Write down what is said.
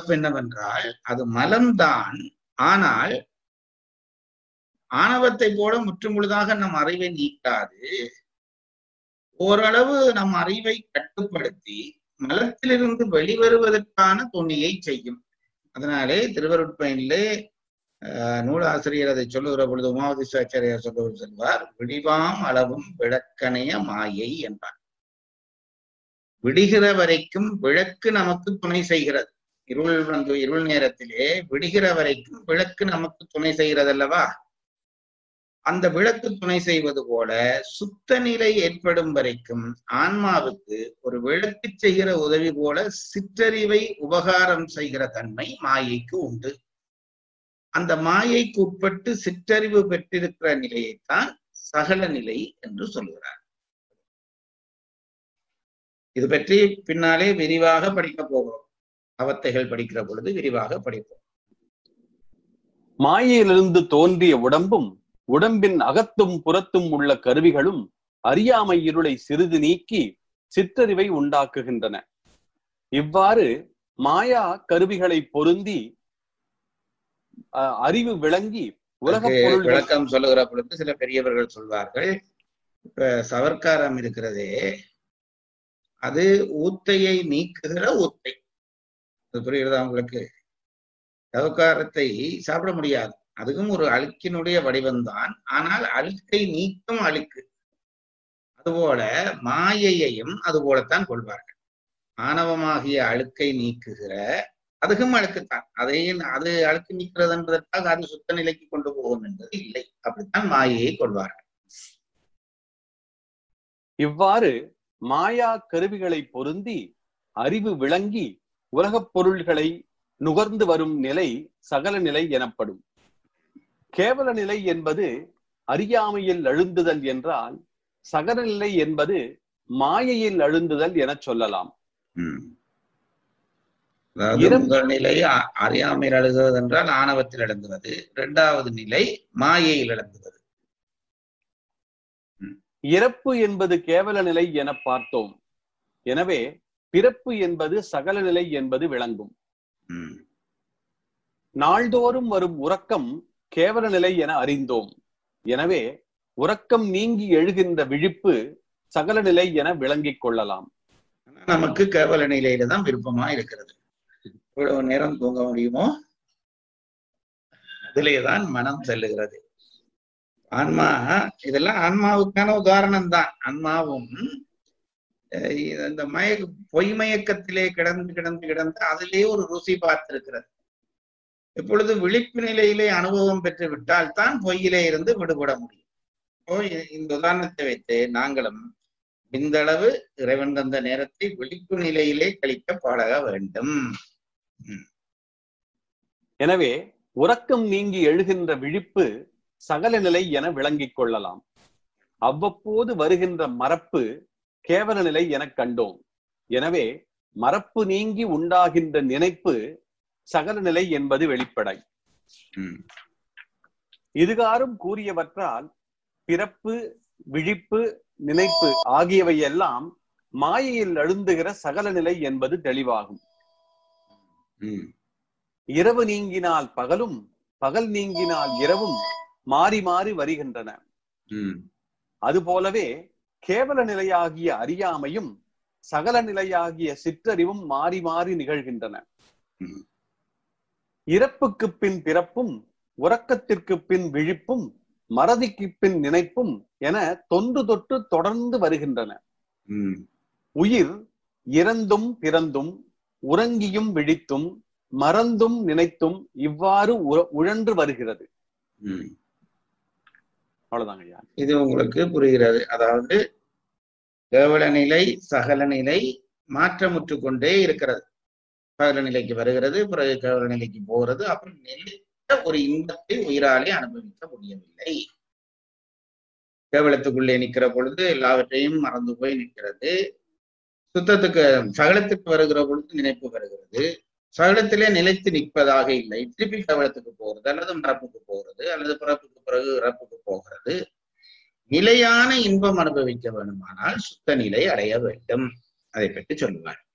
சிறப்பு என்னவென்றால் அது மலம்தான் ஆனால் ஆணவத்தை போல முற்றுமுழுதாக நம் அறிவை நீக்காது ஓரளவு நம் அறிவை கட்டுப்படுத்தி மலத்திலிருந்து வெளிவருவதற்கான துணியை செய்யும் அதனாலே திருவருட்பயனிலே ஆஹ், நூலாசிரியர் அதை சொல்லுகிற பொழுது உமாவதி சாச்சாரியார் சொல்லுவது சொல்வார் விடிவாம் அளவும் விளக்கணைய மாயை என்பார் விடுகிற வரைக்கும் விளக்கு நமக்கு துணை செய்கிறது இருள் வந்து இருள் நேரத்திலே விடுகிற வரைக்கும் விளக்கு நமக்கு துணை செய்கிறது அல்லவா அந்த விளக்கு துணை செய்வது போல சுத்த நிலை ஏற்படும் வரைக்கும் ஆன்மாவுக்கு ஒரு விளக்கு செய்கிற உதவி போல சிற்றறிவை உபகாரம் செய்கிற தன்மை மாயைக்கு உண்டு அந்த மாயைக்கு உட்பட்டு சிற்றறிவு பெற்றிருக்கிற நிலையைத்தான் சகல நிலை என்று சொல்கிறார் இது பற்றி பின்னாலே விரிவாக படிக்கப் போகிறோம் அவத்தைகள் படிக்கிற பொழுது விரிவாக படிப்போம் மாயையிலிருந்து தோன்றிய உடம்பும் உடம்பின் அகத்தும் புறத்தும் உள்ள கருவிகளும் அறியாமை இருளை சிறிது நீக்கி சிற்றறிவை உண்டாக்குகின்றன இவ்வாறு மாயா கருவிகளை பொருந்தி அஹ், அறிவு விளங்கி உலகப் அதுக்கு பொருள்கள் விளக்கம் சொல்லுகிற பொழுது சில பெரியவர்கள் சொல்வார்கள் இப்ப சவர்க்காரம் இருக்கிறதே அது ஊத்தையை நீக்குகிற ஊத்தை அது புரியுறதா உங்களுக்கு சவர்க்காரத்தை சாப்பிட முடியாது அதுவும் ஒரு அழுக்கினுடைய வடிவம்தான் ஆனால் அழுக்கை நீக்கும் அழுக்கு அதுபோல மாயையையும் அதுபோலத்தான் கொள்வார்கள் ஆணவமாகிய அழுக்கை நீக்குகிற அதுவும் அழுக்குத்தான் அதையும் அது அழுக்கு நீக்கிறது என்பதற்காக அது சுத்த நிலைக்கு கொண்டு போகும் என்பது இல்லை அப்படித்தான் மாயையை கொள்வார்கள் இவ்வாறு மாயா கருவிகளை பொருந்தி அறிவு விளங்கி உலகப் பொருள்களை நுகர்ந்து வரும் நிலை சகல நிலை எனப்படும் கேவல நிலை என்பது அறியாமையில் அழுந்துதல் என்றால் சகல நிலை என்பது மாயையில் அழுந்துதல் எனச் சொல்லலாம் ம். அதாவது இரம்- முதல் நிலை அ- அறியாமையில் அழுகிறது என்றால் ஆணவத்தில் அழுந்துவது இரண்டாவது நிலை மாயையில் அழுந்துவது இறப்பு என்பது கேவல நிலை என பார்த்தோம் எனவே பிறப்பு என்பது சகல நிலை என்பது விளங்கும் ம். நாள்தோறும் வரும் உறக்கம் கேவல நிலை என அறிந்தோம் எனவே உறக்கம் நீங்கி எழுகின்ற விழிப்பு சகல நிலை என விளங்கிக் கொள்ளலாம் ஆனா நமக்கு கேவல நிலையில தான் விருப்பமா இருக்கிறது இவ்வளவு நேரம் தூங்க முடியுமோ அதிலேதான் மனம் செல்லுகிறது ஆன்மா இதெல்லாம் ஆன்மாவுக்கான உதாரணம் தான் ஆன்மாவும் அஹ், இந்த மய பொய்மயக்கத்திலே கிடந்து கிடந்து கிடந்து அதிலே ஒரு ருசி பார்த்திருக்கிறது எப்பொழுது விழிப்பு நிலையிலே அனுபவம் பெற்று விட்டால் தான் பொய்யிலே இருந்து விடுபட முடியும் இப்போ இ- இந்த உதாரணத்தை வைத்து நாங்களும் இந்தளவு இறைவன் தந்த நேரத்தை விழிப்பு நிலையிலே கழிக்க பழக வேண்டும் எனவே உறக்கம் நீங்கி எழுகின்ற விழிப்பு சகல நிலை என விளங்கிக் கொள்ளலாம் அவ்வப்போது வருகின்ற மறப்பு கேவல நிலை எனக் கண்டோம் எனவே மறப்பு நீங்கி உண்டாகின்ற நினைப்பு சகல நிலை என்பது வெளிப்படை ம். இதுகாரும் கூறியவற்றால் பிறப்பு விழிப்பு நினைப்பு ஆகியவை எல்லாம் மாயையில் அழுந்துகிற சகல நிலை என்பது தெளிவாகும் ம். இரவு நீங்கினால் பகலும் பகல் நீங்கினால் இரவும் மாறி மாறி வருகின்றன ம். அதுபோலவே கேவல நிலையாகிய அறியாமையும் சகல நிலையாகிய சிற்றறிவும் மாறி மாறி நிகழ்கின்றன ம். இறப்புக்கு பின் பிறப்பும் உறக்கத்திற்கு பின் விழிப்பும் மறதிக்கு பின் நினைப்பும் என தொன்று தொட்டு தொடர்ந்து வருகின்றன ம். உயிர் இறந்தும் பிறந்தும் உறங்கியும் விழித்தும் மறந்தும் நினைத்தும் இவ்வாறு உ- உழன்று வருகிறது ம். அவ்வளவுதாங்க ஐயா இது உங்களுக்கு புரிகிறது அதாவது கேவல நிலை சகல நிலை மாற்றமுற்று கொண்டே இருக்கிறது சகல நிலைக்கு வருகிறது பிறகு கேவல நிலைக்கு போகிறது அப்புறம் நிலைத்த ஒரு இன்பத்தை உயிராலே அனுபவிக்க முடியவில்லை கேவலத்துக்குள்ளே நிற்கிற பொழுது எல்லாவற்றையும் மறந்து போய் நிற்கிறது சுத்தத்துக்கு சகலத்துக்கு வருகிற பொழுது நினைப்பு வருகிறது சகலத்திலே நிலைத்து நிற்பதாக இல்லை திருப்பி கவலத்துக்கு போகிறது அல்லது மரப்புக்கு போகிறது அல்லது பிறப்புக்கு பிறகு இறப்புக்கு போகிறது நிலையான இன்பம் அனுபவிக்க வேண்டுமானால் சுத்த நிலை அடைய வேண்டும் அதை பற்றி சொல்லுவார்